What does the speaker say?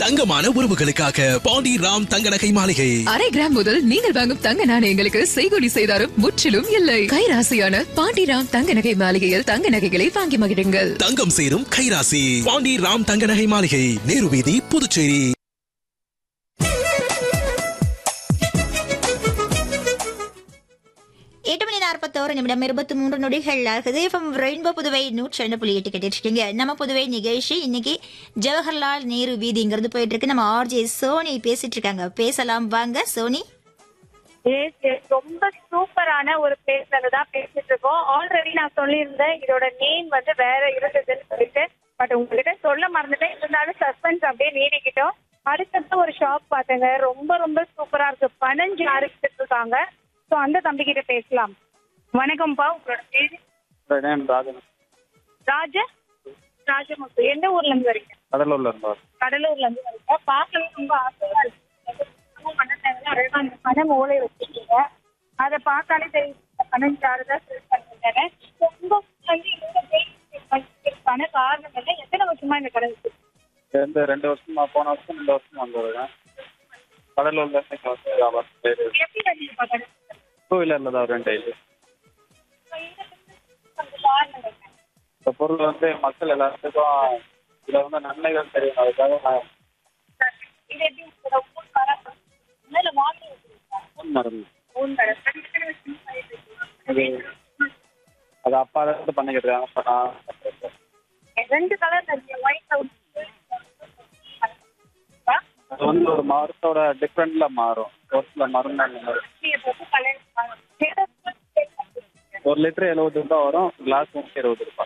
தங்கமான உறவுகளுக்காக பாண்டி ராம் தங்க நகை மாளிகை அரை கிராம் முதல் நீங்கள் வாங்கும் தங்க நாணயங்களுக்கு செய்கூலி செய்தாரும் முற்றிலும் இல்லை கைராசியான பாண்டிராம் தங்க நகை மாளிகையில் தங்க நகைகளை வாங்கி மகிழுங்கள் தங்கம் சேரும் கைராசி பாண்டி ராம் தங்க நகை மாளிகை நேரு வீதி புதுச்சேரி எட்டு மணி நாற்பத்தோரு நிமிடம் இருபத்தி மூன்று நொடிகள் ஆகுது எஃப்எம் ரெயின்போ புதுவை நூற்றி ரெண்டு புள்ளி எட்டு கேட்டுருக்கீங்க நம்ம புதுவை நிகழ்ச்சி இன்னைக்கு ஜவஹர்லால் நேரு வீதிங்கிறது போயிட்டு இருக்கு நம்ம ஆர்ஜே சோனி பேசிட்டு இருக்காங்க பேசலாம் வாங்க சோனி Yes, yes. ரொம்ப சூப்பரான ஒரு பிளேஸ்ல தான் பேசிட்டு இருக்கோம் ஆல்ரெடி நான் சொல்லியிருந்தேன் இதோட நேம் வந்து வேற இருந்ததுன்னு சொல்லிட்டு பட் உங்ககிட்ட சொல்ல மறந்துட்டேன் இருந்தாலும் சஸ்பென்ஸ் அப்படியே நீடிக்கிட்டோம் அடுத்தது ஒரு ஷாப் பார்த்தேங்க ரொம்ப ரொம்ப சூப்பரா இருக்கு பனஞ்சு அரைச்சிட்டு இருக்காங்க ஸோ அந்த தம்பி கிட்ட பேசலாம் வணக்கம்ப்பா உங்களோட பேரு நேம் ராஜன் ராஜ ராஜமுத்து எந்த ஊர்ல இருந்து வரீங்க கடலூர்ல இருந்தார் கடலூர்ல இருந்து வரீங்க பார்க்கவே ரொம்ப ஆசையா இருக்கு ரொம்ப பண்ண தேவையில்ல அழகா அந்த பணம் ஓலை வச்சிருக்கீங்க அதை பார்த்தாலே தெரியும் இந்த பணம் யாருதான் செல் பண்ணுறேன்னு ரொம்ப வந்து இந்த பண காரணம் இல்லை எத்தனை வருஷமா இந்த கடை இருக்கு இந்த ரெண்டு வருஷமா போன வருஷம் ரெண்டு வருஷம் வந்துருக்கேன் கடலூர்ல இருந்து இங்க வந்து வியாபாரம் பேரு எப்படி வந்தீங்கப்பா கடை டூ வீலர்ல தான் வருவேன் டெய்லி இந்த business காரணம் என்ன இந்த பொருள் வந்து மக்கள் எல்லாத்துக்கும் இதுல வந்து நன்மைகள் தெரியும் அதுக்காக நான் இது எப்படி உங்களோட ஊர் கடை மேல வாங்கி வச்சிருக்கீங்க ஃபோன் மருந்து ஊர் கடை எத்தனை வருஷமா பண்ணிட்டு அது இருக்கீங்க? அது அப்பா தான் வந்து பண்ணிக்கிட்டு இருக்காங்க அப்ப நான் பண்றேன். ரெண்டு கலர் இருக்கு ஒயிட் அது வந்து ஒரு மரத்தோட டிஃப்ரெண்ட்ல மாறும் ஒரு சில மருந்து அந்த மாதிரி ஒரு லிட்டர் எழுபது ரூபாய் வரும் கிளாஸ் வந்து இருபது ரூபாய்